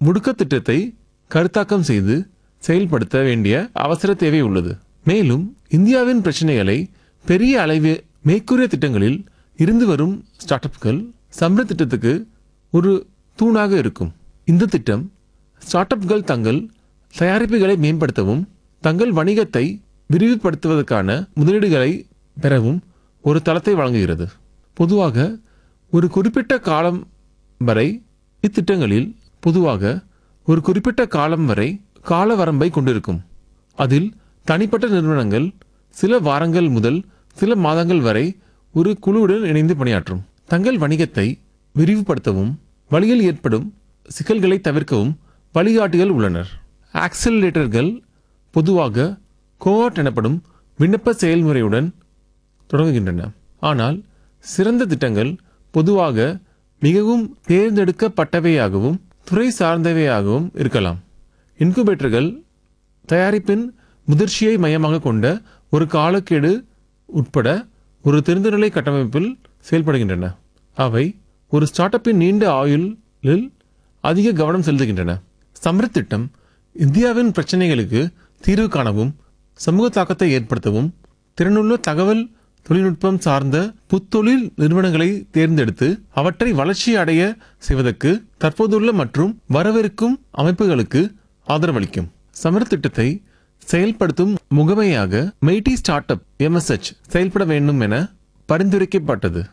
முடுக்க திட்டத்தை கருத்தாக்கம் செய்து செயல்படுத்த வேண்டிய அவசர தேவை உள்ளது மேலும் இந்தியாவின் பிரச்சனைகளை பெரிய அளவு மேற்கூறிய திட்டங்களில் இருந்து வரும் ஸ்டார்ட் அப்கள் சம்ர திட்டத்துக்கு ஒரு தூணாக இருக்கும் இந்த திட்டம் ஸ்டார்ட் அப்கள் தங்கள் தயாரிப்புகளை மேம்படுத்தவும் தங்கள் வணிகத்தை விரிவுபடுத்துவதற்கான முதலீடுகளை பெறவும் ஒரு தளத்தை வழங்குகிறது பொதுவாக ஒரு குறிப்பிட்ட காலம் வரை இத்திட்டங்களில் பொதுவாக ஒரு குறிப்பிட்ட காலம் வரை கால வரம்பை கொண்டிருக்கும் அதில் தனிப்பட்ட நிறுவனங்கள் சில வாரங்கள் முதல் சில மாதங்கள் வரை ஒரு குழுவுடன் இணைந்து பணியாற்றும் தங்கள் வணிகத்தை விரிவுபடுத்தவும் வழியில் ஏற்படும் சிக்கல்களை தவிர்க்கவும் வழிகாட்டிகள் உள்ளனர் ஆக்சலரேட்டர்கள் பொதுவாக கோஆட் எனப்படும் விண்ணப்ப செயல்முறையுடன் தொடங்குகின்றன ஆனால் சிறந்த திட்டங்கள் பொதுவாக மிகவும் தேர்ந்தெடுக்கப்பட்டவையாகவும் துறை சார்ந்தவையாகவும் இருக்கலாம் இன்குபேட்டர்கள் தயாரிப்பின் முதிர்ச்சியை மையமாக கொண்ட ஒரு காலக்கெடு உட்பட ஒரு திறந்தநிலை கட்டமைப்பில் செயல்படுகின்றன அவை ஒரு ஸ்டார்ட் அப்பின் நீண்ட ஆயுளில் அதிக கவனம் செலுத்துகின்றன சம்ரித் திட்டம் இந்தியாவின் பிரச்சனைகளுக்கு தீர்வு காணவும் சமூக தாக்கத்தை ஏற்படுத்தவும் திறனுள்ள தகவல் தொழில்நுட்பம் சார்ந்த புத்தொழில் நிறுவனங்களை தேர்ந்தெடுத்து அவற்றை வளர்ச்சி அடைய செய்வதற்கு தற்போதுள்ள மற்றும் வரவிருக்கும் அமைப்புகளுக்கு ஆதரவளிக்கும் சமர் திட்டத்தை செயல்படுத்தும் முகமையாக மெய்டி ஸ்டார்ட் அப் எம்எஸ்எச் செயல்பட வேண்டும் என பரிந்துரைக்கப்பட்டது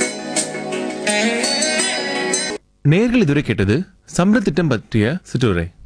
நேர்கள் இதுவரை கேட்டது சம்ர திட்டம் பற்றிய சிற்றுரை